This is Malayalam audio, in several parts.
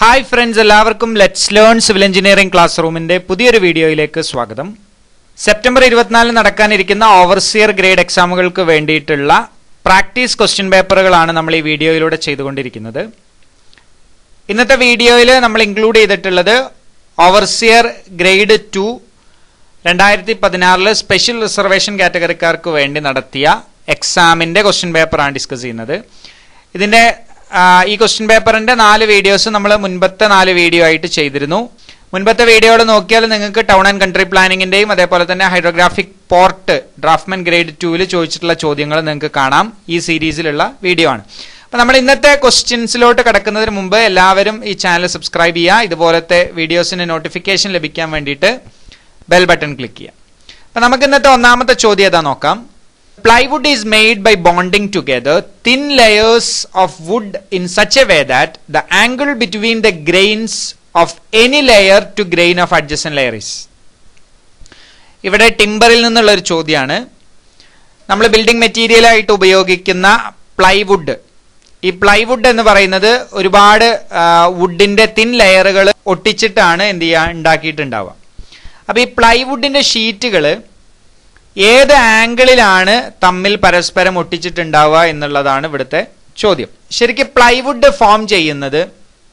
ഹായ് ഫ്രണ്ട്സ് എല്ലാവർക്കും let's learn civil engineering class റൂമിന്റെ പുതിയൊരു വീഡിയോയിലേക്ക് സ്വാഗതം സെപ്റ്റംബർ ഇരുപത്തിനാലിന് നടക്കാനിരിക്കുന്ന ഓവർസിയർ ഗ്രേഡ് എക്സാമുകൾക്ക് വേണ്ടിയിട്ടുള്ള പ്രാക്ടീസ് ക്വസ്റ്റ്യൻ പേപ്പറുകളാണ് നമ്മൾ ഈ വീഡിയോയിലൂടെ ചെയ്തുകൊണ്ടിരിക്കുന്നത് ഇന്നത്തെ വീഡിയോയിൽ നമ്മൾ ഇൻക്ലൂഡ് ചെയ്തിട്ടുള്ളത് ഓവർസിയർ ഗ്രേഡ് ടു രണ്ടായിരത്തി പതിനാറില് സ്പെഷ്യൽ റിസർവേഷൻ കാറ്റഗറിക്കാർക്ക് വേണ്ടി നടത്തിയ എക്സാമിന്റെ ക്വസ്റ്റ്യൻ പേപ്പറാണ് ഡിസ്കസ് ചെയ്യുന്നത് ഇതിന്റെ ആ, ഈ ക്വസ്റ്റ്യൻ പേപ്പറിന്റെ നാല് വീഡിയോസ് നമ്മൾ മുൻപത്തെ നാല് വീഡിയോ ആയിട്ട് ചെയ്തിരുന്നു മുൻപത്തെ വീഡിയോകൾ നോക്കിയാൽ നിങ്ങൾക്ക് ടൗൺ ആൻഡ് കൺട്രി പ്ലാനിങ്ങിന്റെയും അതേപോലെ തന്നെ ഹൈഡ്രോഗ്രാഫിക് പോർട്ട് ഡ്രാഫ്റ്റ്മെന്റ് ഗ്രേഡ് ടൂവിൽ ചോദിച്ചിട്ടുള്ള ചോദ്യങ്ങൾ നിങ്ങൾക്ക് കാണാം ഈ സീരീസിലുള്ള വീഡിയോ ആണ് അപ്പൊ നമ്മൾ ഇന്നത്തെ ക്വസ്റ്റ്യൻസിലോട്ട് കടക്കുന്നതിന് മുമ്പ് എല്ലാവരും ഈ ചാനൽ സബ്സ്ക്രൈബ് ചെയ്യുക ഇതുപോലത്തെ വീഡിയോസിന് നോട്ടിഫിക്കേഷൻ ലഭിക്കാൻ വേണ്ടിയിട്ട് ബെൽ ബട്ടൺ ക്ലിക്ക് ചെയ്യുക അപ്പൊ നമുക്ക് ഇന്നത്തെ ഒന്നാമത്തെ ചോദ്യം ഏതാ നോക്കാം plywood is made by bonding together thin layers of wood in such a way that the angle between the grains of any layer to grain of adjacent layer is ഇവിടെ ടിമ്പറിൽ നിന്നുള്ള ഒരു ചോദ്യമാണ് നമ്മൾ ബിൽഡിംഗ് മെറ്റീരിയൽ ആയിട്ട് ഉപയോഗിക്കുന്ന പ്ലൈവുഡ് ഈ പ്ലൈവുഡ് എന്ന് പറയുന്നത് ഒരുപാട് വുഡിന്റെ തിൻ ലെയറുകൾ ഒട്ടിച്ചിട്ടാണ് എന്ത് ചെയ്യുക ഉണ്ടാക്കിയിട്ടുണ്ടാവുക അപ്പൊ ഈ പ്ലൈവുഡിന്റെ ഷീറ്റുകൾ ഏത് ആംഗിളിലാണ് തമ്മിൽ പരസ്പരം ഒട്ടിച്ചിട്ടുണ്ടാവുക എന്നുള്ളതാണ് ഇവിടുത്തെ ചോദ്യം ശരിക്കും പ്ലൈവുഡ് ഫോം ചെയ്യുന്നത്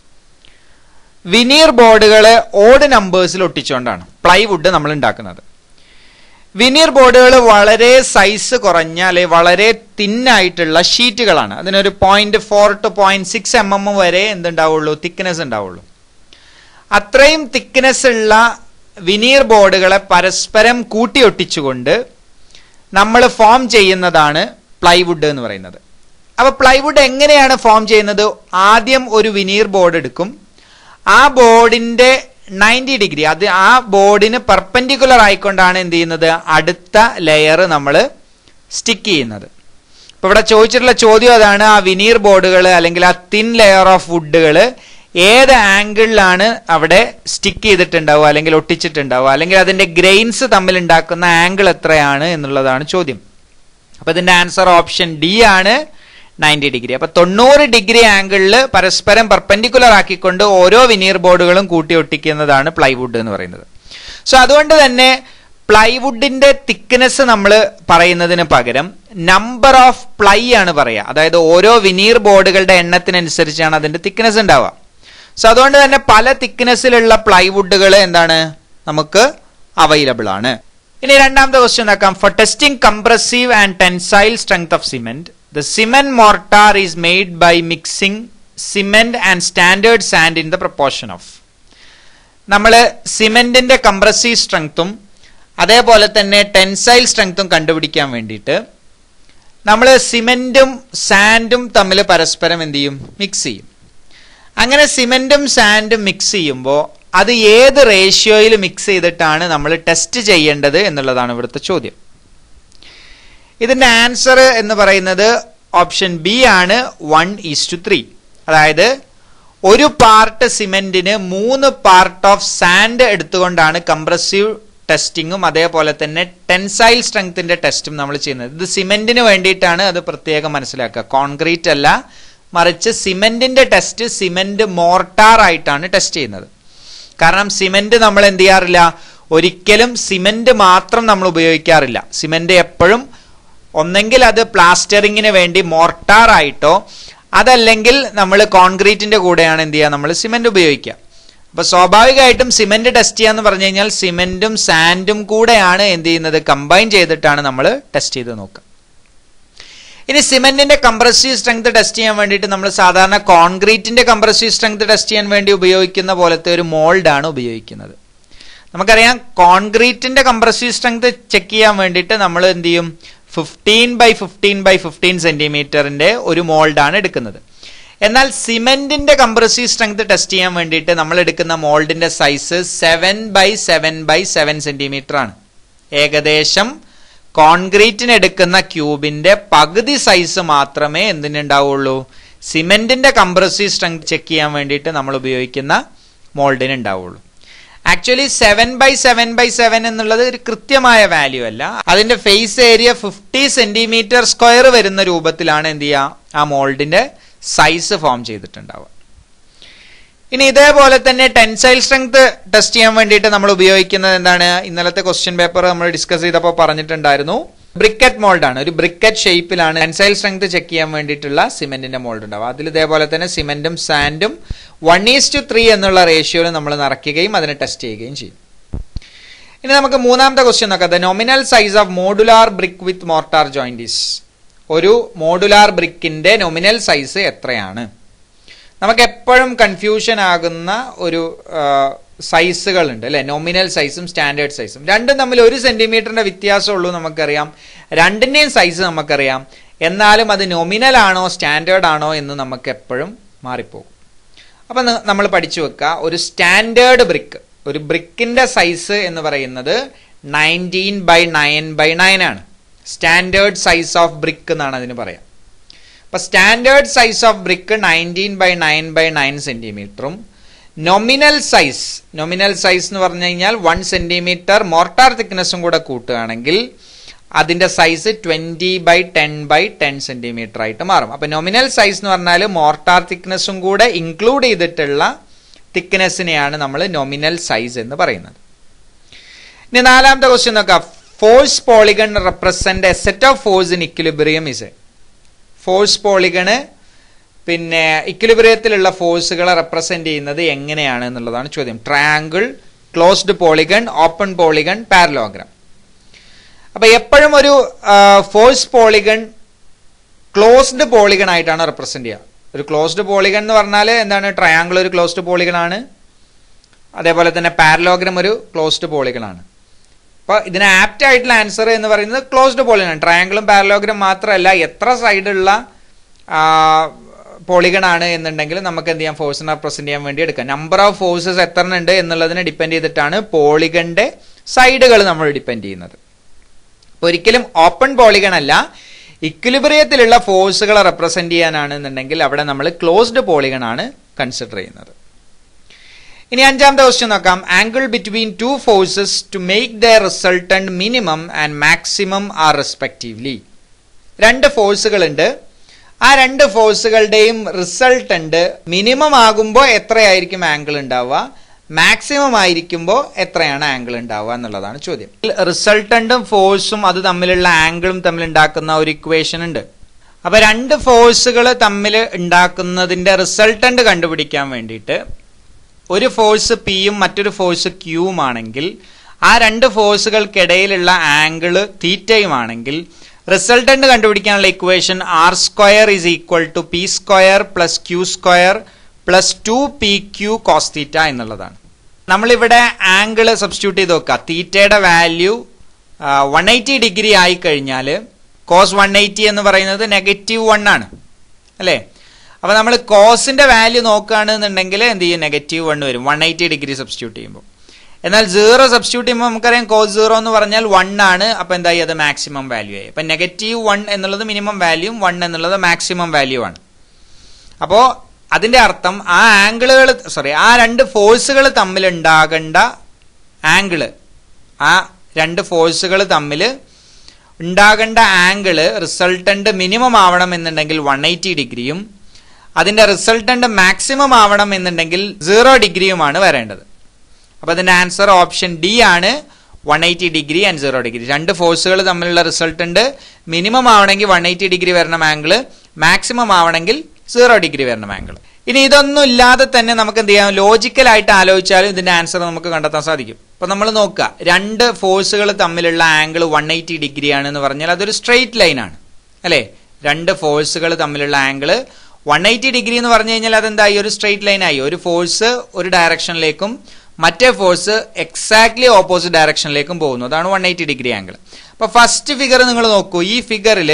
വിനീർ ബോർഡുകൾ ഓഡ് നമ്പേഴ്സിൽ ഒട്ടിച്ചുകൊണ്ടാണ് പ്ലൈവുഡ് നമ്മൾ ഉണ്ടാക്കുന്നത് വിനീർ ബോർഡുകൾ വളരെ സൈസ് കുറഞ്ഞ അല്ലെ വളരെ തിന്നായിട്ടുള്ള ഷീറ്റുകളാണ് അതിനൊരു point four two point six M M വരെ എന്തുണ്ടാവുള്ളൂ തിക്നെസ് ഉണ്ടാവുള്ളൂ അത്രയും തിക്നെസ് ഉള്ള വിനീർ ബോർഡുകളെ പരസ്പരം കൂട്ടിയൊട്ടിച്ചുകൊണ്ട് നമ്മൾ ഫോം ചെയ്യുന്നതാണ് പ്ലൈവുഡ് എന്ന് പറയുന്നത് അപ്പൊ പ്ലൈവുഡ് എങ്ങനെയാണ് ഫോം ചെയ്യുന്നത് ആദ്യം ഒരു വിനീർ ബോർഡ് എടുക്കും ആ ബോർഡിന്റെ നയൻറ്റി ഡിഗ്രി അത് ആ ബോർഡിന് പെർപെൻഡിക്കുലർ ആയിക്കൊണ്ടാണ് എന്ത് ചെയ്യുന്നത് അടുത്ത ലെയർ നമ്മൾ സ്റ്റിക്ക് ചെയ്യുന്നത് ഇപ്പൊ ഇവിടെ ചോദിച്ചിട്ടുള്ള ചോദ്യം അതാണ് ആ വിനീർ ബോർഡുകൾ അല്ലെങ്കിൽ ആ തിൻ ലെയർ ഓഫ് വുഡുകൾ ഏത് ആംഗിളിലാണ് അവിടെ സ്റ്റിക്ക് ചെയ്തിട്ടുണ്ടാവുക അല്ലെങ്കിൽ ഒട്ടിച്ചിട്ടുണ്ടാവുക അല്ലെങ്കിൽ അതിന്റെ ഗ്രെയിൻസ് തമ്മിൽ ഉണ്ടാക്കുന്ന ആംഗിൾ എത്രയാണ് എന്നുള്ളതാണ് ചോദ്യം അപ്പൊ ഇതിന്റെ ആൻസർ ഓപ്ഷൻ ഡി ആണ് നയൻറ്റി ഡിഗ്രി അപ്പൊ തൊണ്ണൂറ് ഡിഗ്രി ആംഗിളിൽ പരസ്പരം പെർപെൻഡിക്കുലർ ആക്കിക്കൊണ്ട് ഓരോ വിനീർ ബോർഡുകളും കൂട്ടി ഒട്ടിക്കുന്നതാണ് പ്ലൈവുഡ് എന്ന് പറയുന്നത് സോ അതുകൊണ്ട് തന്നെ പ്ലൈവുഡിന്റെ തിക്നെസ് നമ്മൾ പറയുന്നതിന് പകരം നമ്പർ ഓഫ് പ്ലൈ ആണ് പറയുക അതായത് ഓരോ വിനീർ ബോർഡുകളുടെ എണ്ണത്തിനനുസരിച്ചാണ് അതിന്റെ തിക്നെസ് ഉണ്ടാവുക സോ അതുകൊണ്ട് തന്നെ പല തിക്നെസ്സിലുള്ള പ്ലൈവുഡുകൾ എന്താണ് നമുക്ക് അവൈലബിൾ ആണ് ഇനി രണ്ടാമത്തെ ക്വസ്റ്റ്യൻ നോക്കാം for testing compressive and tensile strength of cement the cement mortar is made by mixing cement and standard sand in the proportion of നമ്മൾ സിമെന്റിന്റെ കംപ്രസീവ് സ്ട്രെങ്ത്തും അതേപോലെ തന്നെ ടെൻസൈൽ സ്ട്രെങ്ത്തും കണ്ടുപിടിക്കാൻ വേണ്ടിയിട്ട് നമ്മൾ സിമെന്റും സാൻഡും തമ്മിൽ പരസ്പരം എന്ത് ചെയ്യും മിക്സ് ചെയ്യും അങ്ങനെ സിമെന്റും സാൻഡും മിക്സ് ചെയ്യുമ്പോൾ അത് ഏത് റേഷ്യോയിൽ മിക്സ് ചെയ്തിട്ടാണ് നമ്മൾ ടെസ്റ്റ് ചെയ്യേണ്ടത് എന്നുള്ളതാണ് ഇവിടുത്തെ ചോദ്യം ഇതിന്റെ ആൻസർ എന്ന് പറയുന്നത് ഓപ്ഷൻ ബി ആണ് വൺ ഈസ് ടു ത്രീ അതായത് ഒരു പാർട്ട് സിമെന്റിന് മൂന്ന് പാർട്ട് ഓഫ് സാൻഡ് എടുത്തുകൊണ്ടാണ് കംപ്രസീവ് ടെസ്റ്റിങ്ങും അതേപോലെ തന്നെ ടെൻസൈൽ സ്ട്രെങ്ത്തിന്റെ ടെസ്റ്റും നമ്മൾ ചെയ്യുന്നത് ഇത് സിമെന്റിന് വേണ്ടിയിട്ടാണ് അത് പ്രത്യേകം മനസ്സിലാക്കുക കോൺക്രീറ്റ് അല്ല മറിച്ച് സിമെന്റിന്റെ ടെസ്റ്റ് സിമെന്റ് മോർട്ടാർ ആയിട്ടാണ് ടെസ്റ്റ് ചെയ്യുന്നത് കാരണം സിമെന്റ് നമ്മൾ എന്ത് ചെയ്യാറില്ല ഒരിക്കലും സിമെന്റ് മാത്രം നമ്മൾ ഉപയോഗിക്കാറില്ല സിമെന്റ് എപ്പോഴും ഒന്നെങ്കിൽ അത് പ്ലാസ്റ്ററിങ്ങിന് വേണ്ടി മോർട്ടാർ ആയിട്ടോ അതല്ലെങ്കിൽ നമ്മൾ കോൺക്രീറ്റിന്റെ കൂടെയാണ് എന്ത് ചെയ്യുക നമ്മൾ സിമെന്റ് ഉപയോഗിക്കുക അപ്പൊ സ്വാഭാവികമായിട്ടും സിമെന്റ് ടെസ്റ്റ് ചെയ്യാന്ന് പറഞ്ഞു കഴിഞ്ഞാൽ സിമെന്റും സാൻഡും കൂടെയാണ് എന്ത് ചെയ്യുന്നത് കമ്പൈൻ ചെയ്തിട്ടാണ് നമ്മൾ ടെസ്റ്റ് ചെയ്ത് നോക്കുക ഇനി സിമെന്റിന്റെ കംപ്രസീവ് സ്ട്രെങ്ത് ടെസ്റ്റ് ചെയ്യാൻ വേണ്ടിയിട്ട് നമ്മൾ സാധാരണ കോൺക്രീറ്റിന്റെ കംപ്രസീവ് സ്ട്രെങ്ത് ടെസ്റ്റ് ചെയ്യാൻ വേണ്ടി ഉപയോഗിക്കുന്ന പോലത്തെ ഒരു മോൾഡ് ആണ് ഉപയോഗിക്കുന്നത് നമുക്കറിയാം കോൺക്രീറ്റിന്റെ കംപ്രസീവ് സ്ട്രെങ്ത് ചെക്ക് ചെയ്യാൻ വേണ്ടിയിട്ട് നമ്മൾ എന്ത് ചെയ്യും fifteen by fifteen by fifteen സെന്റിമീറ്ററിന്റെ ഒരു മോൾഡാണ് എടുക്കുന്നത് എന്നാൽ സിമെന്റിന്റെ കംപ്രസീവ് സ്ട്രെങ്ത് ടെസ്റ്റ് ചെയ്യാൻ വേണ്ടിയിട്ട് നമ്മൾ എടുക്കുന്ന മോൾഡിന്റെ size seven by seven by seven centimetre ആണ് ഏകദേശം കോൺക്രീറ്റിന് എടുക്കുന്ന ക്യൂബിന്റെ പകുതി സൈസ് മാത്രമേ എന്തിനുണ്ടാവുള്ളൂ സിമെന്റിന്റെ കംപ്രസീവ് സ്ട്രെങ്ത് ചെക്ക് ചെയ്യാൻ വേണ്ടിയിട്ട് നമ്മൾ ഉപയോഗിക്കുന്ന മോൾഡിന് ഉണ്ടാവുള്ളൂ actually seven by seven by seven എന്നുള്ളത് ഒരു കൃത്യമായ വാല്യൂ അല്ല അതിന്റെ face area fifty centimetre square വരുന്ന രൂപത്തിലാണ് എന്ത് ചെയ്യുക ആ മോൾഡിന്റെ സൈസ് ഫോം ചെയ്തിട്ടുണ്ടാവുക ഇനി ഇതേപോലെ തന്നെ ടെൻസൈൽ സ്ട്രെങ്ത് ടെസ്റ്റ് ചെയ്യാൻ വേണ്ടിയിട്ട് നമ്മൾ ഉപയോഗിക്കുന്നത് എന്താണ് ഇന്നലത്തെ ക്വസ്റ്റ്യൻ പേപ്പർ നമ്മൾ ഡിസ്കസ് ചെയ്തപ്പോൾ പറഞ്ഞിട്ടുണ്ടായിരുന്നു ബ്രിക്കറ്റ് മോൾഡ് ആണ് ഒരു ബ്രിക്കറ്റ് ഷേപ്പിലാണ് ടെൻസൈൽ സ്ട്രെങ്ത് ചെക്ക് ചെയ്യാൻ വേണ്ടിയിട്ടുള്ള സിമെന്റിന്റെ മോൾഡ് ഉണ്ടാവും അതിൽ ഇതേപോലെ തന്നെ സിമെന്റും സാൻഡും വൺ ഈസ് ടു ത്രീ എന്നുള്ള റേഷ്യോയിൽ നമ്മൾ നിറയ്ക്കുകയും അതിനെ ടെസ്റ്റ് ചെയ്യുകയും ചെയ്യും ഇനി നമുക്ക് മൂന്നാമത്തെ ക്വസ്റ്റ്യൻ നോക്കാം the nominal size of modular brick with mortar joints is ഒരു മോഡുലാർ ബ്രിക്കിന്റെ നോമിനൽ സൈസ് എത്രയാണ് നമുക്ക് എപ്പോഴും കൺഫ്യൂഷൻ ആകുന്ന ഒരു സൈസുകൾ ഉണ്ട് അല്ലെ നോമിനൽ സൈസും സ്റ്റാൻഡേർഡ് സൈസും രണ്ടും തമ്മിൽ ഒരു സെന്റിമീറ്ററിന്റെ വ്യത്യാസമുള്ളൂ നമുക്കറിയാം രണ്ടിന്റെയും സൈസ് നമുക്കറിയാം എന്നാലും അത് നോമിനൽ ആണോ സ്റ്റാൻഡേർഡ് ആണോ എന്ന് നമുക്ക് എപ്പോഴും മാറിപ്പോകും അപ്പൊ നമ്മൾ പഠിച്ചു വെക്കുക ഒരു സ്റ്റാൻഡേർഡ് ബ്രിക്ക് ഒരു ബ്രിക്കിന്റെ സൈസ് എന്ന് പറയുന്നത് nineteen by nine by nine ആണ് സ്റ്റാൻഡേർഡ് സൈസ് ഓഫ് ബ്രിക്ക് എന്നാണ് അതിന് പറയാം അപ്പൊ standard size of brick nineteen by nine by nine സെന്റിമീറ്ററും നൊമിനൽ സൈസ് നൊമിനൽ സൈസ് എന്ന് പറഞ്ഞു കഴിഞ്ഞാൽ വൺ സെന്റിമീറ്റർ മോർട്ടാർ തിക്നെസ്സും കൂടെ കൂട്ടുകയാണെങ്കിൽ അതിന്റെ size twenty by ten by ten centimetre ആയിട്ട് മാറും അപ്പൊ നൊമിനൽ സൈസ് എന്ന് പറഞ്ഞാൽ മോർട്ടാർ തിക്നെസ്സും കൂടെ ഇൻക്ലൂഡ് ചെയ്തിട്ടുള്ള തിക്നെസ്സിനെയാണ് നമ്മൾ നൊമിനൽ സൈസ് എന്ന് പറയുന്നത് ഇനി നാലാമത്തെ ക്വസ്റ്റ്യൻ നോക്കാം force polygon represent a set of force in equilibrium is a force polygon പിന്നെ ഇക്വിലിബ്രിയത്തിലുള്ള ഫോഴ്സുകളെ റെപ്രസെന്റ് ചെയ്യുന്നത് എങ്ങനെയാണ് എന്നുള്ളതാണ് ചോദ്യം triangle closed polygon open polygon parallelogram അപ്പൊ എപ്പോഴും ഒരു ഫോഴ്സ് പോളിഗൺ ക്ലോസ്ഡ് പോളിഗൺ ആയിട്ടാണ് റെപ്രസെന്റ് ചെയ്യുക ഒരു ക്ലോസ്ഡ് പോളിഗൺ എന്ന് പറഞ്ഞാൽ എന്താണ് ട്രയാങ്കിൾ ഒരു ക്ലോസ്ഡ് പോളിഗൺ ആണ് അതേപോലെ തന്നെ പാരലോഗ്രാം ഒരു ക്ലോസ്ഡ് പോളിഗൺ ആണ് അപ്പൊ ഇതിന് ആപ്റ്റ് ആയിട്ടുള്ള ആൻസർ എന്ന് പറയുന്നത് ക്ലോസ്ഡ് പോളിഗൺ ആണ് ട്രയാങ്കിളും പാരലോഗ്രാം മാത്രമല്ല എത്ര സൈഡുള്ള പോളിഗൺ ആണ് എന്നുണ്ടെങ്കിൽ നമുക്ക് എന്ത് ചെയ്യാം ഫോഴ്സിനെ റെപ്രസെന്റ് ചെയ്യാൻ വേണ്ടി എടുക്കാം നമ്പർ ഓഫ് ഫോഴ്സസ് എത്ര ഉണ്ട് എന്നുള്ളതിനെ ഡിപ്പെൻഡ് ചെയ്തിട്ടാണ് പോളിഗന്റെ സൈഡുകൾ നമ്മൾ ഡിപ്പെൻഡ് ചെയ്യുന്നത് ഒരിക്കലും ഓപ്പൺ പോളിഗൺ അല്ല ഇക്വിലിബ്രിയത്തിലുള്ള ഫോഴ്സുകളെ റെപ്രസെന്റ് ചെയ്യാനാണ് എന്നുണ്ടെങ്കിൽ അവിടെ നമ്മൾ ക്ലോസ്ഡ് പോളിഗൺ ആണ് കൺസിഡർ ചെയ്യുന്നത് ഇനി അഞ്ചാമത്തെ ക്വസ്റ്റ്യൻ നോക്കാം angle between two forces to make the resultant minimum and maximum are respectively രണ്ട് ഫോഴ്സുകൾ ഉണ്ട് ആ രണ്ട് ഫോഴ്സുകളുടെയും റിസൾട്ടന്റ് മിനിമം ആകുമ്പോൾ എത്രയായിരിക്കും ആംഗിൾ ഉണ്ടാവുക മാക്സിമം ആയിരിക്കുമ്പോൾ എത്രയാണ് ആംഗിൾ ഉണ്ടാവുക എന്നുള്ളതാണ് ചോദ്യം റിസൾട്ടന്റും ഫോഴ്സും അത് തമ്മിലുള്ള ആംഗിളും തമ്മിൽ ഉണ്ടാക്കുന്ന ഒരു ഇക്വേഷൻ ഉണ്ട് അപ്പൊ രണ്ട് ഫോഴ്സുകൾ തമ്മിൽ ഉണ്ടാക്കുന്നതിന്റെ റിസൾട്ടന്റ് കണ്ടുപിടിക്കാൻ വേണ്ടിയിട്ട് ഒരു ഫോഴ്സ് പിയും മറ്റൊരു ഫോഴ്സ് ക്യൂവും ആണെങ്കിൽ ആ രണ്ട് ഫോഴ്സുകൾക്കിടയിലുള്ള ആംഗിള് തീറ്റയുമാണെങ്കിൽ റിസൾട്ടന്റ് കണ്ടുപിടിക്കാനുള്ള equation R square is equal to P square plus Q square plus two P Q cos theta എന്നുള്ളതാണ് നമ്മളിവിടെ ആംഗിള് സബ്സ്റ്റിറ്റ്യൂട്ട് ചെയ്ത് നോക്കുക തീറ്റയുടെ വാല്യൂ വൺ എയ്റ്റി ഡിഗ്രി ആയി കഴിഞ്ഞാൽ കോസ് വൺ എയ്റ്റി എന്ന് പറയുന്നത് നെഗറ്റീവ് വൺ ആണ് അല്ലേ അപ്പൊ നമ്മൾ കോസിന്റെ വാല്യൂ നോക്കുകയാണെന്നുണ്ടെങ്കിൽ എന്ത് ചെയ്യും നെഗറ്റീവ് വൺ വരും വൺ എയ്റ്റി ഡിഗ്രി സബ്സ്റ്റിറ്റ്യൂട്ട് ചെയ്യുമ്പോൾ എന്നാൽ സീറോ സബ്സ്റ്റിറ്റ്യൂട്ട് ചെയ്യുമ്പോൾ നമുക്കറിയാം കോസ് സീറോ എന്ന് പറഞ്ഞാൽ വൺ ആണ് അപ്പൊ എന്തായി അത് മാക്സിമം വാല്യൂ ആയി അപ്പൊ നെഗറ്റീവ് വൺ എന്നുള്ളത് മിനിമം വാല്യൂം വൺ എന്നുള്ളത് മാക്സിമം വാല്യൂ ആണ് അപ്പോ അതിന്റെ അർത്ഥം ആ ആംഗിളുകൾ സോറി ആ രണ്ട് ഫോഴ്സുകൾ തമ്മിൽ ഉണ്ടാകേണ്ട ആംഗിള് ആ രണ്ട് ഫോഴ്സുകൾ തമ്മിൽ ഉണ്ടാകേണ്ട ആംഗിള് റിസൾട്ടന്റ് മിനിമം ആവണം എന്നുണ്ടെങ്കിൽ വൺ എയ്റ്റി ഡിഗ്രിയും അതിന്റെ റിസൾട്ടന്റ് മാക്സിമം ആവണം എന്നുണ്ടെങ്കിൽ സീറോ ഡിഗ്രിയുമാണ് വരേണ്ടത് അപ്പൊ അതിന്റെ ആൻസർ ഓപ്ഷൻ ഡി ആണ് one eighty degree and zero degree രണ്ട് ഫോഴ്സുകൾ തമ്മിലുള്ള റിസൾട്ടന്റ് മിനിമം ആവണമെങ്കിൽ വൺ എയ്റ്റി ഡിഗ്രി വരണം ആംഗിള് മാക്സിമം ആവണമെങ്കിൽ സീറോ ഡിഗ്രി വരണം ആംഗിൾ ഇനി ഇതൊന്നും ഇല്ലാതെ തന്നെ നമുക്ക് എന്ത് ചെയ്യാം ലോജിക്കലായിട്ട് ആലോചിച്ചാലും ഇതിന്റെ ആൻസർ നമുക്ക് കണ്ടെത്താൻ സാധിക്കും ഇപ്പൊ നമ്മൾ നോക്കുക രണ്ട് ഫോഴ്സുകൾ തമ്മിലുള്ള ആംഗിൾ വൺ എയ്റ്റി ഡിഗ്രി ആണെന്ന് പറഞ്ഞാൽ അതൊരു സ്ട്രെയിറ്റ് ലൈൻ ആണ് അല്ലെ രണ്ട് ഫോഴ്സുകൾ തമ്മിലുള്ള ആംഗിൾ വൺ എയ്റ്റി ഡിഗ്രി എന്ന് പറഞ്ഞു കഴിഞ്ഞാൽ അതെന്തായി ഒരു സ്ട്രെയിറ്റ് ലൈൻ ആയി ഒരു ഫോഴ്സ് ഒരു ഡയറക്ഷനിലേക്കും മറ്റേ ഫോഴ്സ് എക്സാക്ട്ലി ഓപ്പോസിറ്റ് ഡയറക്ഷനിലേക്കും പോകുന്നു അതാണ് വൺ എയ്റ്റി ഡിഗ്രി ആംഗിൾ അപ്പൊ ഫസ്റ്റ് ഫിഗർ നിങ്ങൾ നോക്കൂ ഈ ഫിഗറിൽ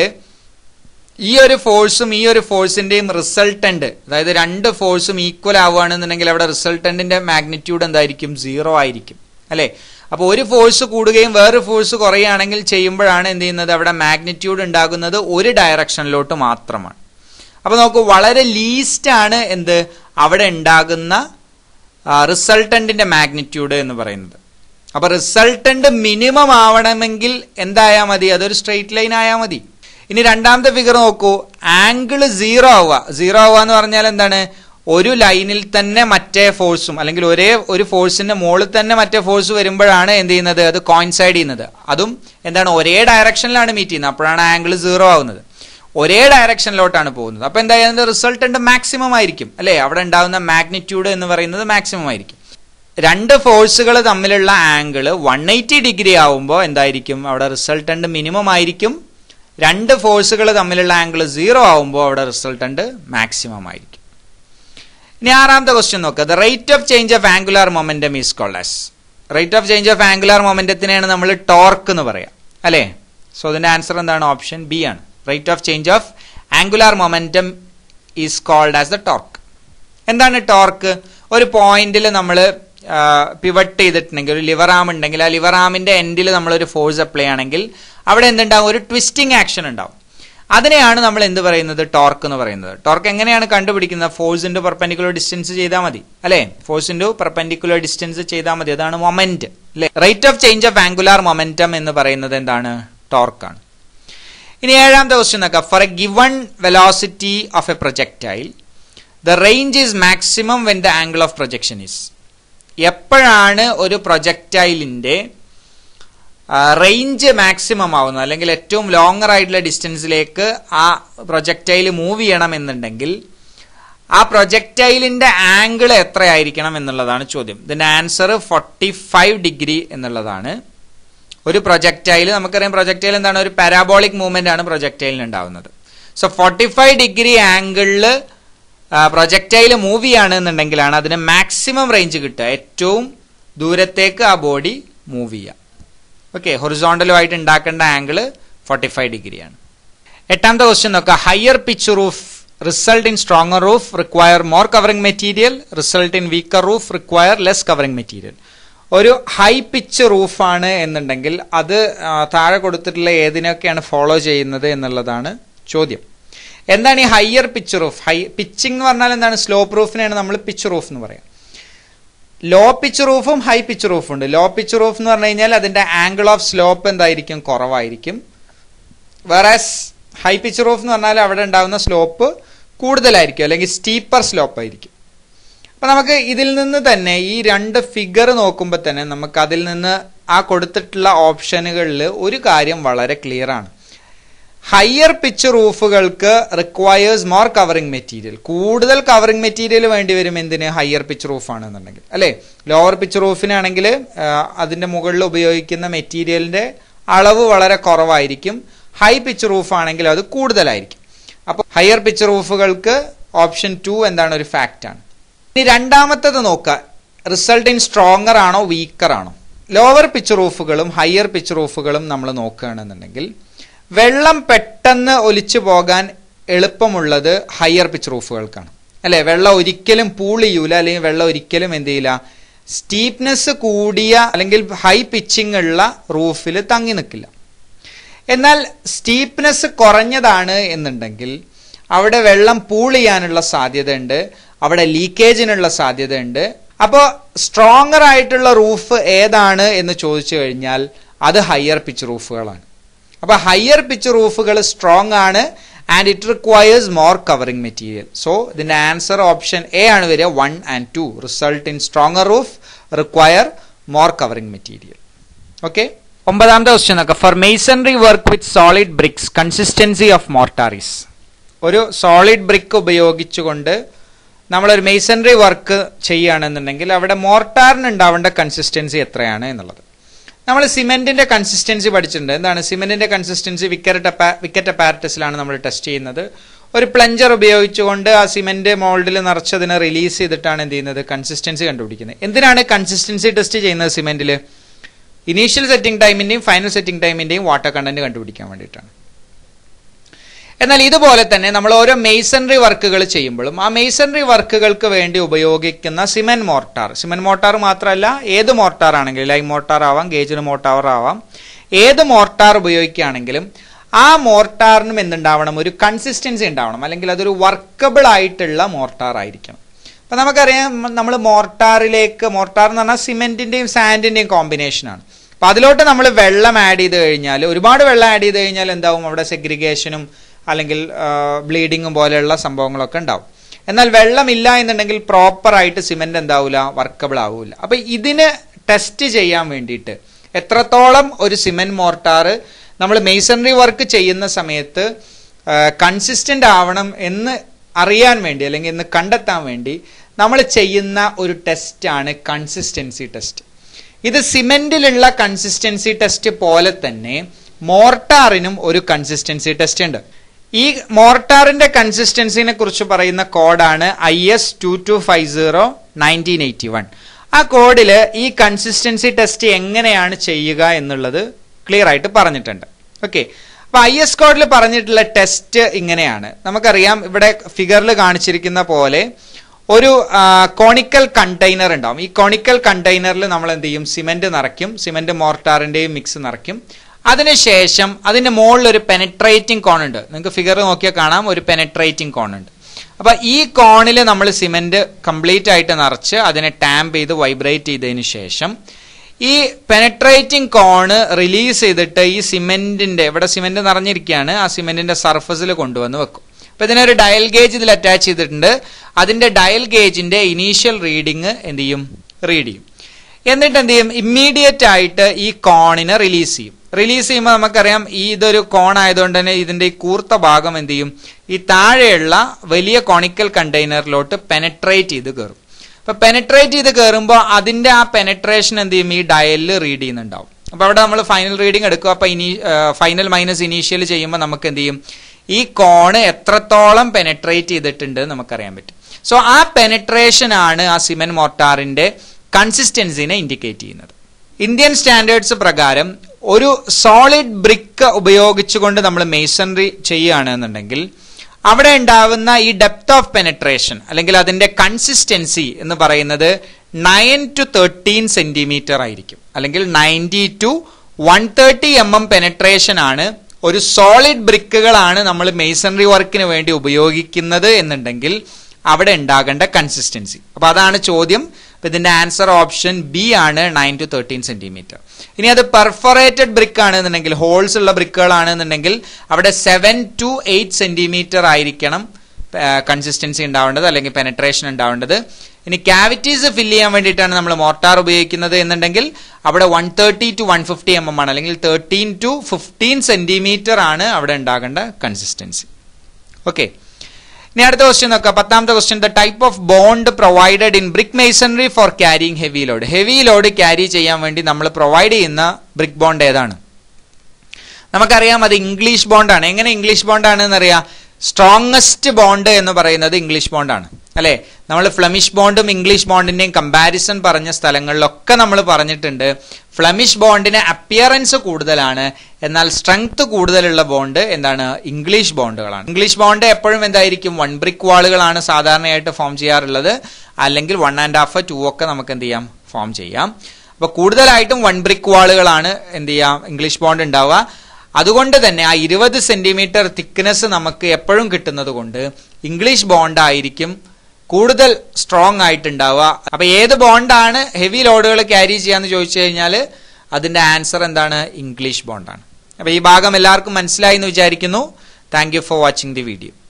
ഈ ഒരു ഫോഴ്സും ഈ ഒരു ഫോഴ്സിന്റെയും റിസൾട്ടന്റ് അതായത് രണ്ട് ഫോഴ്സും ഈക്വൽ ആവുകയാണെന്നുണ്ടെങ്കിൽ അവിടെ റിസൾട്ടന്റിന്റെ മാഗ്നിറ്റ്യൂഡ് എന്തായിരിക്കും സീറോ ആയിരിക്കും അല്ലെ അപ്പോൾ ഒരു ഫോഴ്സ് കൂടുകയും വേറൊരു ഫോഴ്സ് കുറയുകയാണെങ്കിൽ ചെയ്യുമ്പോഴാണ് എന്ത് ചെയ്യുന്നത് അവിടെ മാഗ്നിറ്റ്യൂഡ് ഉണ്ടാകുന്നത് ഒരു ഡയറക്ഷനിലോട്ട് മാത്രമാണ് അപ്പൊ നോക്കൂ വളരെ ലീസ്റ്റ് ആണ് എന്ത് അവിടെ ഉണ്ടാകുന്ന റിസൾട്ടന്റിന്റെ മാഗ്നിറ്റ്യൂഡ് എന്ന് പറയുന്നത് അപ്പൊ റിസൾട്ടന്റ് മിനിമം ആവണമെങ്കിൽ എന്തായാൽ മതി അതൊരു സ്ട്രെയിറ്റ് ലൈൻ ആയാൽ മതി ഇനി രണ്ടാമത്തെ ഫിഗർ നോക്കൂ ആംഗിൾ സീറോ ആവുക സീറോ ആവുക എന്ന് പറഞ്ഞാൽ എന്താണ് ഒരു ലൈനിൽ തന്നെ മറ്റേ ഫോഴ്സും അല്ലെങ്കിൽ ഒരേ ഒരു ഫോഴ്സിന്റെ മുകളിൽ തന്നെ മറ്റേ ഫോഴ്സ് വരുമ്പോഴാണ് എന്ത് ചെയ്യുന്നത് അത് കോയിൻസൈഡ് ചെയ്യുന്നത് അതും എന്താണ് ഒരേ ഡയറക്ഷനിലാണ് മീറ്റ് ചെയ്യുന്നത് അപ്പോഴാണ് ആംഗിൾ സീറോ ആവുന്നത് ഒരേ ഡയറക്ഷനിലോട്ടാണ് പോകുന്നത് അപ്പൊ എന്താ അതിന്റെ റിസൾട്ടന്റ് മാക്സിമം ആയിരിക്കും അല്ലെ അവിടെ ഉണ്ടാകുന്ന മാഗ്നിറ്റ്യൂഡ് എന്ന് പറയുന്നത് മാക്സിമം ആയിരിക്കും രണ്ട് ഫോഴ്സുകൾ തമ്മിലുള്ള ആംഗിൾ വൺ എയ്റ്റി ഡിഗ്രി ആവുമ്പോൾ എന്തായിരിക്കും അവിടെ റിസൾട്ടന്റ് മിനിമം ആയിരിക്കും രണ്ട് ഫോഴ്സുകൾ തമ്മിലുള്ള ആംഗിൾ സീറോ ആവുമ്പോൾ അവിടെ റിസൾട്ടന്റ് മാക്സിമം ആയിരിക്കും ഇനി ആറാമത്തെ ക്വസ്റ്റ്യൻ നോക്കുക the rate of change of angular momentum is called rate of change of angular മൊമെന്റത്തിനെയാണ് നമ്മൾ ടോർക്ക് എന്ന് പറയാം അല്ലേ സോ അതിന്റെ ആൻസർ എന്താണ് ഓപ്ഷൻ ബി ആണ് rate of change of angular momentum is called as the torque എന്താണ് ടോർക്ക് ഒരു പോയിന്റിൽ നമ്മൾ പിവട്ട് ചെയ്തിട്ടുണ്ടെങ്കിൽ ഒരു ലിവർ ആം ഉണ്ടെങ്കിൽ ആ ലിവർ ആമിന്റെ എൻഡിൽ നമ്മൾ ഒരു ഫോഴ്സ് അപ്ലൈ ആണെങ്കിൽ അവിടെ എന്തുണ്ടാവും ഒരു ട്വിസ്റ്റിംഗ് ആക്ഷൻ ഉണ്ടാവും അതിനെയാണ് നമ്മൾ എന്ത് പറയുന്നത് ടോർക്ക് എന്ന് പറയുന്നത് ടോർക്ക് എങ്ങനെയാണ് കണ്ടുപിടിക്കുന്നത് ഫോഴ്സ് ഇൻറ്റു പെർപെൻഡിക്കുലർ ഡിസ്റ്റൻസ് ചെയ്താൽ മതി അല്ലെ ഫോഴ്സ് ഇൻറ്റു പെർപെൻഡിക്കുലർ ഡിസ്റ്റൻസ് ചെയ്താൽ മതി അതാണ് മൊമെന്റ് അല്ലെ rate of change of angular momentum എന്ന് പറയുന്നത് എന്താണ് ടോർക്കാണ് ഇനി ഏഴാമത്തെ ക്വസ്റ്റ്യൻ നോക്കാം for a given velocity of a projectile the range is maximum when the angle of projection is എപ്പോഴാണ് ഒരു പ്രൊജക്ടൈലിന്റെ റേഞ്ച് മാക്സിമം ആവുന്നത് അല്ലെങ്കിൽ ഏറ്റവും ലോങ്ങർ ആയിട്ടുള്ള ഡിസ്റ്റൻസിലേക്ക് ആ പ്രൊജക്ടൈൽ മൂവ് ചെയ്യണം എന്നുണ്ടെങ്കിൽ ആ പ്രൊജക്ടൈലിന്റെ ആംഗിൾ എത്രയായിരിക്കണം എന്നുള്ളതാണ് ചോദ്യം ഇതിന്റെ ആൻസർ ഫോർട്ടി ഫൈവ് ഡിഗ്രി എന്നുള്ളതാണ് ഒരു പ്രൊജക്ടൈൽ നമുക്കറിയാം പ്രൊജക്ടൈൽ എന്താണ് ഒരു പാരാബോളിക് മൂവ്മെന്റ് ആണ് പ്രൊജക്ടൈലിന് ഉണ്ടാവുന്നത് സോ ഫോർട്ടി ഫൈവ് ഡിഗ്രി ആംഗിളിൽ പ്രൊജക്ടൈൽ മൂവ് ചെയ്യാണ് എന്നുണ്ടെങ്കിലാണ് അതിന് മാക്സിമം റേഞ്ച് കിട്ടുക ഏറ്റവും ദൂരത്തേക്ക് ആ ബോഡി മൂവ് ചെയ്യുക ഓക്കെ ഹൊറിസോണ്ടലുമായിട്ട് ഉണ്ടാക്കേണ്ട ആംഗിൾ ഫോർട്ടി ഫൈവ് ഡിഗ്രിയാണ് എട്ടാമത്തെ ക്വസ്റ്റ്യൻ നോക്കുക higher pitch roof result in stronger roof require more covering material result in weaker roof require less covering material ഒരു ഹൈ പിച്ച് റൂഫാണ് എന്നുണ്ടെങ്കിൽ അത് താഴെ കൊടുത്തിട്ടുള്ള ഏതിനൊക്കെയാണ് ഫോളോ ചെയ്യുന്നത് എന്നുള്ളതാണ് ചോദ്യം എന്താണ് ഈ higher pitch roof high pitching എന്ന് പറഞ്ഞാൽ എന്താണ് സ്ലോപ്പ് റൂഫിനെയാണ് നമ്മൾ പിച്ച് റൂഫ് എന്ന് പറയാം ലോ പിച്ച് റൂഫും ഹൈ പിച്ച് റൂഫും ഉണ്ട് ലോ പിച്ച് റൂഫ് എന്ന് പറഞ്ഞു കഴിഞ്ഞാൽ അതിന്റെ ആംഗിൾ ഓഫ് സ്ലോപ്പ് എന്തായിരിക്കും കുറവായിരിക്കും വേറാസ് ഹൈ പിച്ച് റൂഫ് എന്ന് പറഞ്ഞാൽ അവിടെ ഉണ്ടാകുന്ന സ്ലോപ്പ് കൂടുതലായിരിക്കും അല്ലെങ്കിൽ സ്റ്റീപ്പർ സ്ലോപ്പ് ആയിരിക്കും അപ്പൊ നമുക്ക് ഇതിൽ നിന്ന് തന്നെ ഈ രണ്ട് ഫിഗർ നോക്കുമ്പോൾ തന്നെ നമുക്ക് അതിൽ നിന്ന് ആ കൊടുത്തിട്ടുള്ള ഓപ്ഷനുകളിൽ ഒരു കാര്യം വളരെ ക്ലിയർ ആണ് ഹയർ പിച്ച് റൂഫുകൾക്ക് റിക്വയേഴ്സ് മോർ കവറിംഗ് മെറ്റീരിയൽ കൂടുതൽ കവറിംഗ് മെറ്റീരിയൽ വേണ്ടി വരും എന്തിന് ഹയർ പിച്ച് റൂഫ് ആണെന്നുണ്ടെങ്കിൽ അല്ലെ ലോവർ പിച്ച് റൂഫിനാണെങ്കിൽ അതിന്റെ മുകളിൽ ഉപയോഗിക്കുന്ന മെറ്റീരിയലിന്റെ അളവ് വളരെ കുറവായിരിക്കും ഹൈ പിച്ച് റൂഫ് ആണെങ്കിൽ അത് കൂടുതലായിരിക്കും അപ്പോൾ ഹയർ പിച്ച് റൂഫുകൾക്ക് ഓപ്ഷൻ ടു എന്താണ് ഒരു ഫാക്റ്റ് ആണ് ഇനി രണ്ടാമത്തത് നോക്കുക റിസൾട്ട് ഇൻ സ്ട്രോങ്ങർ ആണോ വീക്കർ ആണോ ലോവർ പിച്ച് റൂഫുകളും ഹയർ പിച്ച് റൂഫുകളും നമ്മൾ നോക്കുകയാണെന്നുണ്ടെങ്കിൽ വെള്ളം പെട്ടെന്ന് ഒലിച്ചു പോകാൻ എളുപ്പമുള്ളത് ഹയർ പിച്ച് റൂഫുകൾക്കാണ് അല്ലെ വെള്ളം ഒരിക്കലും പൂൾ ചെയ്യൂല അല്ലെങ്കിൽ വെള്ളം ഒരിക്കലും എന്ത് ചെയ്യില്ല സ്റ്റീപ്നെസ് കൂടിയ അല്ലെങ്കിൽ ഹൈ പിച്ചിങ് ഉള്ള റൂഫിൽ തങ്ങി നിൽക്കില്ല എന്നാൽ സ്റ്റീപ്നെസ് കുറഞ്ഞതാണ് എന്നുണ്ടെങ്കിൽ അവിടെ വെള്ളം പൂൾ ചെയ്യാനുള്ള സാധ്യതയുണ്ട് അവിടെ ലീക്കേജിനുള്ള സാധ്യതയുണ്ട് അപ്പോൾ സ്ട്രോങ്ങർ ആയിട്ടുള്ള റൂഫ് ഏതാണ് എന്ന് ചോദിച്ചു കഴിഞ്ഞാൽ അത് ഹയർ പിച്ച് റൂഫുകളാണ് അപ്പൊ ഹയർ പിച്ച് റൂഫുകൾ സ്ട്രോങ് ആണ് and it requires more covering material so ഇതിന്റെ ആൻസർ ഓപ്ഷൻ എ ആണ് വരിക one and two result in stronger roof require more covering material okay ഒമ്പതാമത്തെ ക്വസ്റ്റ്യൻ നോക്കാം for masonry work with solid bricks consistency of mortar is ഒരു സോളിഡ് ബ്രിക്ക് ഉപയോഗിച്ചുകൊണ്ട് നമ്മളൊരു മെയ്സൺറി വർക്ക് ചെയ്യുകയാണെന്നുണ്ടെങ്കിൽ അവിടെ മോർട്ടാറിന് ഉണ്ടാവേണ്ട കൺസിസ്റ്റൻസി എത്രയാണ് എന്നുള്ളത് നമ്മൾ സിമെന്റിന്റെ കൺസിസ്റ്റൻസി പഠിച്ചിട്ടുണ്ട് എന്താണ് സിമെന്റിന്റെ കൺസിസ്റ്റൻസി വിക്കറ്റ് വിക്കറ്റ് അപ്പാരറ്റസിലാണ് നമ്മൾ ടെസ്റ്റ് ചെയ്യുന്നത് ഒരു പ്ലഞ്ചർ ഉപയോഗിച്ചുകൊണ്ട് ആ സിമെന്റ് മോൾഡിൽ നിറച്ചതിനെ റിലീസ് ചെയ്തിട്ടാണ് എന്ത് ചെയ്യുന്നത് കൺസിസ്റ്റൻസി കണ്ടുപിടിക്കുന്നത് എന്തിനാണ് കൺസിസ്റ്റൻസി ടെസ്റ്റ് ചെയ്യുന്നത് സിമെന്റിൽ ഇനീഷ്യൽ സെറ്റിംഗ് ടൈമിന്റെയും ഫൈനൽ സെറ്റിംഗ് ടൈമിന്റെയും വാട്ടർ കണ്ടന്റ് കണ്ടുപിടിക്കാൻ വേണ്ടിയിട്ടാണ് എന്നാൽ ഇതുപോലെ തന്നെ നമ്മൾ ഓരോ മെയ്സൺറി വർക്കുകൾ ചെയ്യുമ്പോഴും ആ മെയ്സൺറി വർക്കുകൾക്ക് വേണ്ടി ഉപയോഗിക്കുന്ന സിമെന്റ് മോർട്ടാർ സിമെന്റ് മോർട്ടാർ മാത്രമല്ല ഏത് മോർട്ടാർ ആണെങ്കിലും ലൈം മോർട്ടാർ ആവാം ഗേജിന് മോർട്ടാർ ആവാം ഏത് മോർട്ടാർ ഉപയോഗിക്കുകയാണെങ്കിലും ആ മോർട്ടാറിനും എന്തുണ്ടാവണം ഒരു കൺസിസ്റ്റൻസി ഉണ്ടാവണം അല്ലെങ്കിൽ അതൊരു വർക്കബിൾ ആയിട്ടുള്ള മോർട്ടാർ ആയിരിക്കണം അപ്പൊ നമുക്കറിയാം നമ്മൾ മോർട്ടാറിലേക്ക് മോർട്ടാർ എന്ന് പറഞ്ഞാൽ സിമെന്റിന്റെയും സാൻഡിന്റെയും കോമ്പിനേഷനാണ് അപ്പൊ അതിലോട്ട് നമ്മൾ വെള്ളം ആഡ് ചെയ്ത് കഴിഞ്ഞാൽ ഒരുപാട് വെള്ളം ആഡ് ചെയ്ത് കഴിഞ്ഞാൽ എന്താവും അവിടെ സെഗ്രിഗേഷനും അല്ലെങ്കിൽ ബ്ലീഡിങ്ങും പോലെയുള്ള സംഭവങ്ങളൊക്കെ ഉണ്ടാവും എന്നാൽ വെള്ളമില്ല എന്നുണ്ടെങ്കിൽ പ്രോപ്പർ ആയിട്ട് സിമെന്റ് എന്താവില്ല വർക്കബിൾ ആവില്ല അപ്പൊ ഇതിന് ടെസ്റ്റ് ചെയ്യാൻ വേണ്ടിയിട്ട് എത്രത്തോളം ഒരു സിമെന്റ് മോർട്ടാർ നമ്മൾ മെയ്സണറി വർക്ക് ചെയ്യുന്ന സമയത്ത് കൺസിസ്റ്റന്റ് ആവണം എന്ന് അറിയാൻ വേണ്ടി അല്ലെങ്കിൽ എന്ന് കണ്ടെത്താൻ വേണ്ടി നമ്മൾ ചെയ്യുന്ന ഒരു ടെസ്റ്റാണ് കൺസിസ്റ്റൻസി ടെസ്റ്റ് ഇത് സിമെന്റിലുള്ള കൺസിസ്റ്റൻസി ടെസ്റ്റ് പോലെ തന്നെ മോർട്ടാറിനും ഒരു കൺസിസ്റ്റൻസി ടെസ്റ്റ് ഉണ്ട് ഈ മോർട്ടാറിന്റെ കൺസിസ്റ്റൻസിനെ കുറിച്ച് പറയുന്ന കോഡാണ് I S two two five zero nineteen eighty one ആ കോഡില് ഈ കൺസിസ്റ്റൻസി ടെസ്റ്റ് എങ്ങനെയാണ് ചെയ്യുക എന്നുള്ളത് ക്ലിയർ ആയിട്ട് പറഞ്ഞിട്ടുണ്ട് ഓക്കെ അപ്പൊ ഐ എസ് കോഡിൽ പറഞ്ഞിട്ടുള്ള ടെസ്റ്റ് ഇങ്ങനെയാണ് നമുക്കറിയാം ഇവിടെ ഫിഗറിൽ കാണിച്ചിരിക്കുന്ന പോലെ ഒരു കോണിക്കൽ കണ്ടെയ്നർ ഉണ്ടാവും ഈ കോണിക്കൽ കണ്ടെയ്നറിൽ നമ്മൾ എന്ത് ചെയ്യും സിമെന്റ് നിറയ്ക്കും സിമെന്റ് മോർട്ടാറിന്റെയും മിക്സ് നിറയ്ക്കും അതിനുശേഷം അതിന്റെ മുകളിൽ ഒരു പെനട്രേറ്റിംഗ് കോൺ ഉണ്ട് നിങ്ങൾക്ക് ഫിഗർ നോക്കിയാൽ കാണാം ഒരു പെനട്രേറ്റിംഗ് കോൺ ഉണ്ട് അപ്പൊ ഈ കോണിൽ നമ്മൾ സിമെന്റ് കംപ്ലീറ്റ് ആയിട്ട് നിറച്ച് അതിനെ ടാമ്പ് ചെയ്ത് വൈബ്രേറ്റ് ചെയ്തതിന് ശേഷം ഈ പെനട്രേറ്റിംഗ് കോണ് റിലീസ് ചെയ്തിട്ട് ഈ സിമെന്റിന്റെ ഇവിടെ സിമെന്റ് നിറഞ്ഞിരിക്കുകയാണ് ആ സിമെന്റിന്റെ സർഫസിൽ കൊണ്ടുവന്ന് വെക്കും അപ്പൊ ഇതിനൊരു ഡയൽ ഗേജ് ഇതിൽ അറ്റാച്ച് ചെയ്തിട്ടുണ്ട് അതിന്റെ ഡയൽ ഗേജിന്റെ ഇനീഷ്യൽ റീഡിങ് എന്ത് ചെയ്യും റീഡ് ചെയ്യും എന്നിട്ട് എന്ത് ചെയ്യും ഇമ്മീഡിയറ്റ് ആയിട്ട് ഈ കോണിനെ റിലീസ് ചെയ്യും റിലീസ് ചെയ്യുമ്പോൾ നമുക്കറിയാം ഈ ഇതൊരു കോൺ ആയതുകൊണ്ട് തന്നെ ഇതിന്റെ ഈ കൂർത്ത ഭാഗം എന്ത് ചെയ്യും ഈ താഴെയുള്ള വലിയ കോണിക്കൽ കണ്ടെയ്നറിലോട്ട് പെനട്രേറ്റ് ചെയ്ത് കയറും അപ്പൊ പെനട്രേറ്റ് ചെയ്ത് കയറുമ്പോൾ അതിന്റെ ആ പെനട്രേഷൻ എന്ത് ചെയ്യും ഈ ഡയലിൽ റീഡ് ചെയ്യുന്നുണ്ടാവും അപ്പൊ അവിടെ നമ്മൾ ഫൈനൽ റീഡിംഗ് എടുക്കും അപ്പൊ ഇനി ഫൈനൽ മൈനസ് ഇനീഷ്യൽ ചെയ്യുമ്പോൾ നമുക്ക് എന്ത് ചെയ്യും ഈ കോണ് എത്രത്തോളം പെനട്രേറ്റ് ചെയ്തിട്ടുണ്ട് നമുക്കറിയാൻ പറ്റും സോ ആ പെനട്രേഷൻ ആണ് ആ സിമെന്റ് മോർട്ടാറിന്റെ കൺസിസ്റ്റൻസിനെ ഇൻഡിക്കേറ്റ് ചെയ്യുന്നത് ഇന്ത്യൻ സ്റ്റാൻഡേർഡ്സ് പ്രകാരം ഒരു സോളിഡ് ബ്രിക്ക് ഉപയോഗിച്ചുകൊണ്ട് നമ്മൾ മേസണറി ചെയ്യുകയാണെന്നുണ്ടെങ്കിൽ അവിടെ ഉണ്ടാവുന്ന ഈ ഡെപ്ത് ഓഫ് പെനട്രേഷൻ അല്ലെങ്കിൽ അതിന്റെ കൺസിസ്റ്റൻസി എന്ന് പറയുന്നത് നയൻ ടു തേർട്ടീൻ സെന്റിമീറ്റർ ആയിരിക്കും അല്ലെങ്കിൽ ninety two one thirty M M penetration ആണ് ഒരു സോളിഡ് ബ്രിക്കുകളാണ് നമ്മൾ മേസണറി വർക്കിന് വേണ്ടി ഉപയോഗിക്കുന്നത് എന്നുണ്ടെങ്കിൽ അവിടെ ഉണ്ടാകേണ്ട കൺസിസ്റ്റൻസി അപ്പൊ അതാണ് ചോദ്യം അപ്പൊ ഇതിന്റെ ആൻസർ ഓപ്ഷൻ ബി ആണ് നയൻ ടു തേർട്ടീൻ സെന്റിമീറ്റർ ഇനി അത് പെർഫറേറ്റഡ് ബ്രിക്ക് ആണെന്നുണ്ടെങ്കിൽ ഹോൾസ് ഉള്ള ബ്രിക്കുകളാണെന്നുണ്ടെങ്കിൽ അവിടെ സെവൻ ടു എയ്റ്റ് സെന്റിമീറ്റർ ആയിരിക്കണം കൺസിസ്റ്റൻസി ഉണ്ടാവേണ്ടത് അല്ലെങ്കിൽ പെനട്രേഷൻ ഉണ്ടാവേണ്ടത് ഇനി ക്യാവിറ്റീസ് ഫില്ല് ചെയ്യാൻ വേണ്ടിയിട്ടാണ് നമ്മൾ മോർട്ടാർ ഉപയോഗിക്കുന്നത് എന്നുണ്ടെങ്കിൽ അവിടെ one thirty two one fifty M M ആണ് അല്ലെങ്കിൽ തേർട്ടീൻ ടു ഫിഫ്റ്റീൻ സെന്റിമീറ്റർ ആണ് അവിടെ ഉണ്ടാകേണ്ട കൺസിസ്റ്റൻസി ഓക്കെ ഇനി അടുത്ത ക്വസ്റ്റ്യൻ നോക്കാം പത്താമത്തെ question the type of bond provided in brick masonry for carrying heavy load heavy load carry ചെയ്യാൻ വേണ്ടി നമ്മൾ പ്രൊവൈഡ് ചെയ്യുന്ന ബ്രിക് ബോണ്ട് ഏതാണ് നമുക്കറിയാം അത് ഇംഗ്ലീഷ് ബോണ്ടാണ് എങ്ങനെ ഇംഗ്ലീഷ് ബോണ്ടാണ് എന്നറിയാം സ്ട്രോങ്ങസ്റ്റ് ബോണ്ട് എന്ന് പറയുന്നത് ഇംഗ്ലീഷ് ബോണ്ടാണ് അല്ലെ നമ്മൾ ഫ്ലമിഷ് ബോണ്ടും ഇംഗ്ലീഷ് ബോണ്ടിന്റെയും കമ്പാരിസൺ പറഞ്ഞ സ്ഥലങ്ങളിലൊക്കെ നമ്മൾ പറഞ്ഞിട്ടുണ്ട് ഫ്ലമിഷ് ബോണ്ടിന് അപ്പിയറൻസ് കൂടുതലാണ് എന്നാൽ സ്ട്രെങ്ത് കൂടുതലുള്ള ബോണ്ട് എന്താണ് ഇംഗ്ലീഷ് ബോണ്ടുകളാണ് ഇംഗ്ലീഷ് ബോണ്ട് എപ്പോഴും എന്തായിരിക്കും വൺ ബ്രിക്ക് വാളുകളാണ് സാധാരണയായിട്ട് ഫോം ചെയ്യാറുള്ളത് അല്ലെങ്കിൽ വൺ ആൻഡ് ഹാഫ് ടു ഒക്കെ നമുക്ക് എന്ത് ചെയ്യാം ഫോം ചെയ്യാം അപ്പൊ കൂടുതലായിട്ടും വൺ ബ്രിക്ക് വാളുകളാണ് എന്ത് ചെയ്യാം ഇംഗ്ലീഷ് ബോണ്ട് ഉണ്ടാവുക അതുകൊണ്ട് തന്നെ ആ ഇരുപത് സെന്റിമീറ്റർ തിക്നെസ് നമുക്ക് എപ്പോഴും കിട്ടുന്നത് കൊണ്ട് ഇംഗ്ലീഷ് ബോണ്ട് ആയിരിക്കും കൂടുതൽ സ്ട്രോങ് ആയിട്ടുണ്ടാവുക അപ്പൊ ഏത് ബോണ്ടാണ് ഹെവി ലോഡുകൾ ക്യാരി ചെയ്യാന്ന് ചോദിച്ചു കഴിഞ്ഞാൽ അതിന്റെ ആൻസർ എന്താണ് ഇംഗ്ലീഷ് ബോണ്ടാണ് അപ്പൊ ഈ ഭാഗം എല്ലാവർക്കും മനസ്സിലായി എന്ന് വിചാരിക്കുന്നു thank you for watching the video